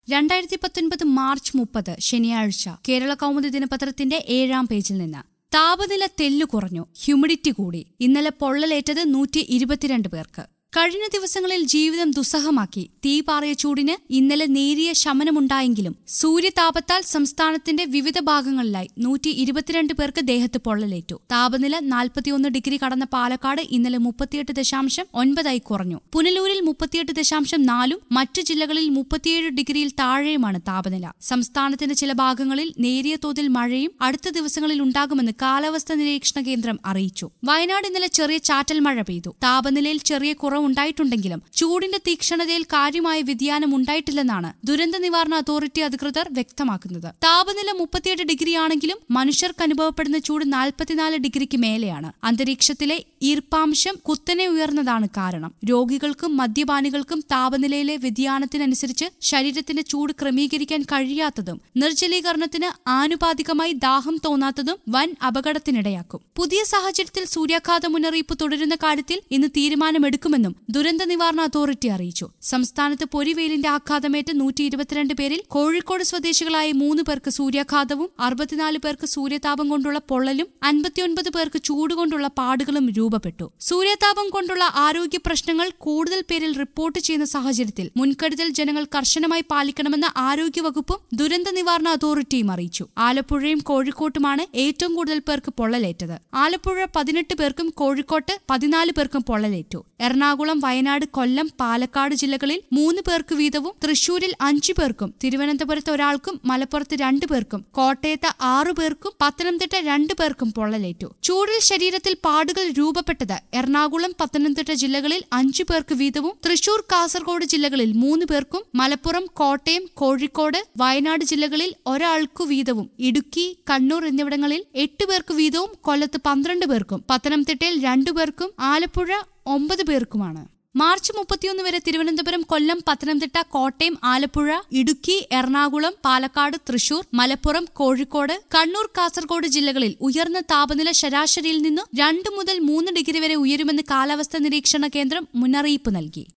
രണ്ടായിരത്തി പത്തൊൻപത് മാർച്ച് മുപ്പത് ശനിയാഴ്ച കേരള കൗമുദി ദിനപത്രത്തിന്റെ ഏഴാം പേജിൽ നിന്ന് താപനില തെല്ലു കുറഞ്ഞു ഹ്യൂമിഡിറ്റി കൂടി ഇന്നലെ പൊള്ളലേറ്റത് നൂറ്റി ഇരുപത്തിരണ്ട് പേർക്ക് കഴിഞ്ഞ ദിവസങ്ങളിൽ ജീവിതം ദുസ്സഹമാക്കി തീ പാറിയ ചൂടിന് ഇന്നലെ നേരിയ ശമനമുണ്ടായെങ്കിലും സൂര്യതാപത്താൽ സംസ്ഥാനത്തിന്റെ വിവിധ ഭാഗങ്ങളിലായി നൂറ്റി ഇരുപത്തിരണ്ട് പേർക്ക് ദേഹത്ത് പൊള്ളലേറ്റു താപനില നാൽപ്പത്തിയൊന്ന് ഡിഗ്രി കടന്ന പാലക്കാട് ഇന്നലെ മുപ്പത്തിയെട്ട് ദശാംശം ഒൻപതായി കുറഞ്ഞു പുനലൂരിൽ മുപ്പത്തിയെട്ട് ദശാംശം നാലും മറ്റു ജില്ലകളിൽ മുപ്പത്തിയേഴ് ഡിഗ്രിയിൽ താഴെയുമാണ് താപനില സംസ്ഥാനത്തിന്റെ ചില ഭാഗങ്ങളിൽ നേരിയ തോതിൽ മഴയും അടുത്ത ദിവസങ്ങളിൽ ഉണ്ടാകുമെന്ന് കാലാവസ്ഥാ നിരീക്ഷണ കേന്ദ്രം അറിയിച്ചു വയനാട് ഇന്നലെ ചെറിയ ചാറ്റൽ മഴ പെയ്തു താപനിലയിൽ ചെറിയ കുറവുണ്ടായിട്ടുണ്ടെങ്കിലും ചൂടിന്റെ തീക്ഷണതയിൽ കാര്യമായ വ്യതിയാനം ഉണ്ടായിട്ടില്ലെന്നാണ് ദുരന്ത നിവാരണ അതോറിറ്റി അധികൃതർ വ്യക്തമാക്കുന്നത് താപനില മുപ്പത്തിയെട്ട് ഡിഗ്രിയാണെങ്കിലും മനുഷ്യർക്ക് അനുഭവപ്പെടുന്ന ചൂട് നാൽപ്പത്തിനാല് ഡിഗ്രിക്ക് മേലെയാണ് അന്തരീക്ഷത്തിലെ ഈർപ്പാംശം കുത്തനെ ഉയർന്നതാണ് കാരണം രോഗികൾക്കും മദ്യപാനികൾക്കും താപനിലയിലെ വ്യതിയാനത്തിനനുസരിച്ച് ശരീരത്തിന്റെ ചൂട് ക്രമീകരിക്കാൻ കഴിയാത്തതും നിർജ്ജലീകരണത്തിന് ആനുപാതികമായി ദാഹം തോന്നാത്തതും വൻ അപകടത്തിനിടയാക്കും പുതിയ സാഹചര്യത്തിൽ സൂര്യാഘാത മുന്നറിയിപ്പ് തുടരുന്ന കാര്യത്തിൽ ഇന്ന് തീരുമാനമെടുക്കുമെന്നും ദുരന്ത നിവാരണ അതോറിറ്റി അറിയിച്ചു സംസ്ഥാനത്ത് പൊരിവെയിലിന്റെ ആഘാതമേറ്റ് നൂറ്റി ഇരുപത്തിരണ്ട് പേരിൽ കോഴിക്കോട് സ്വദേശികളായ മൂന്ന് പേർക്ക് സൂര്യാഘാതവും അറുപത്തിനാല് പേർക്ക് സൂര്യതാപം കൊണ്ടുള്ള പൊള്ളലും അൻപത്തിയൊൻപത് പേർക്ക് ചൂടുകൊണ്ടുള്ള പാടുകളും രൂപപ്പെട്ടു സൂര്യതാപം കൊണ്ടുള്ള ആരോഗ്യ പ്രശ്നങ്ങൾ കൂടുതൽ പേരിൽ റിപ്പോർട്ട് ചെയ്യുന്ന സാഹചര്യത്തിൽ മുൻകരുതൽ ജനങ്ങൾ കർശനമായി പാലിക്കണമെന്ന് ആരോഗ്യവകുപ്പും ദുരന്ത നിവാരണ അതോറിറ്റിയും അറിയിച്ചു ആലപ്പുഴയും കോഴിക്കോട്ടുമാണ് ഏറ്റവും കൂടുതൽ പേർക്ക് പൊള്ളലേറ്റത് ആലപ്പുഴ പതിനെട്ട് പേർക്കും കോഴിക്കോട്ട് പതിനാല് പേർക്കും പൊള്ളലേറ്റു എറണാകുളം വയനാട് കൊല്ലം പാലക്കാട് ജില്ലകളിൽ മൂന്ന് പേർക്ക് വീതവും തൃശൂരിൽ അഞ്ചു പേർക്കും തിരുവനന്തപുരത്ത് ഒരാൾക്കും മലപ്പുറത്ത് രണ്ടു പേർക്കും കോട്ടയത്ത് ആറു പേർക്കും പത്തനംതിട്ട രണ്ടു പേർക്കും പൊള്ളലേറ്റു ചൂടിൽ ശരീരത്തിൽ പാടുകൾ രൂപപ്പെട്ടത് എറണാകുളം പത്തനംതിട്ട ജില്ലകളിൽ അഞ്ചു പേർക്ക് വീതവും തൃശൂർ കാസർഗോഡ് ജില്ലകളിൽ മൂന്ന് പേർക്കും മലപ്പുറം കോട്ടയം കോഴിക്കോട് വയനാട് ജില്ലകളിൽ ഒരാൾക്കു വീതവും ഇടുക്കി കണ്ണൂർ എന്നിവിടങ്ങളിൽ എട്ട് പേർക്ക് വീതവും കൊല്ലത്ത് പന്ത്രണ്ട് പേർക്കും പത്തനംതിട്ടയിൽ രണ്ടു പേർക്കും ആലപ്പുഴ ഒമ്പത് പേർക്കുമാണ് മാർച്ച് മുപ്പത്തിയൊന്ന് വരെ തിരുവനന്തപുരം കൊല്ലം പത്തനംതിട്ട കോട്ടയം ആലപ്പുഴ ഇടുക്കി എറണാകുളം പാലക്കാട് തൃശൂർ മലപ്പുറം കോഴിക്കോട് കണ്ണൂർ കാസർഗോഡ് ജില്ലകളിൽ ഉയർന്ന താപനില ശരാശരിയിൽ നിന്നും രണ്ട് മുതൽ മൂന്ന് ഡിഗ്രി വരെ ഉയരുമെന്ന് കാലാവസ്ഥാ നിരീക്ഷണ കേന്ദ്രം മുന്നറിയിപ്പ് നൽകി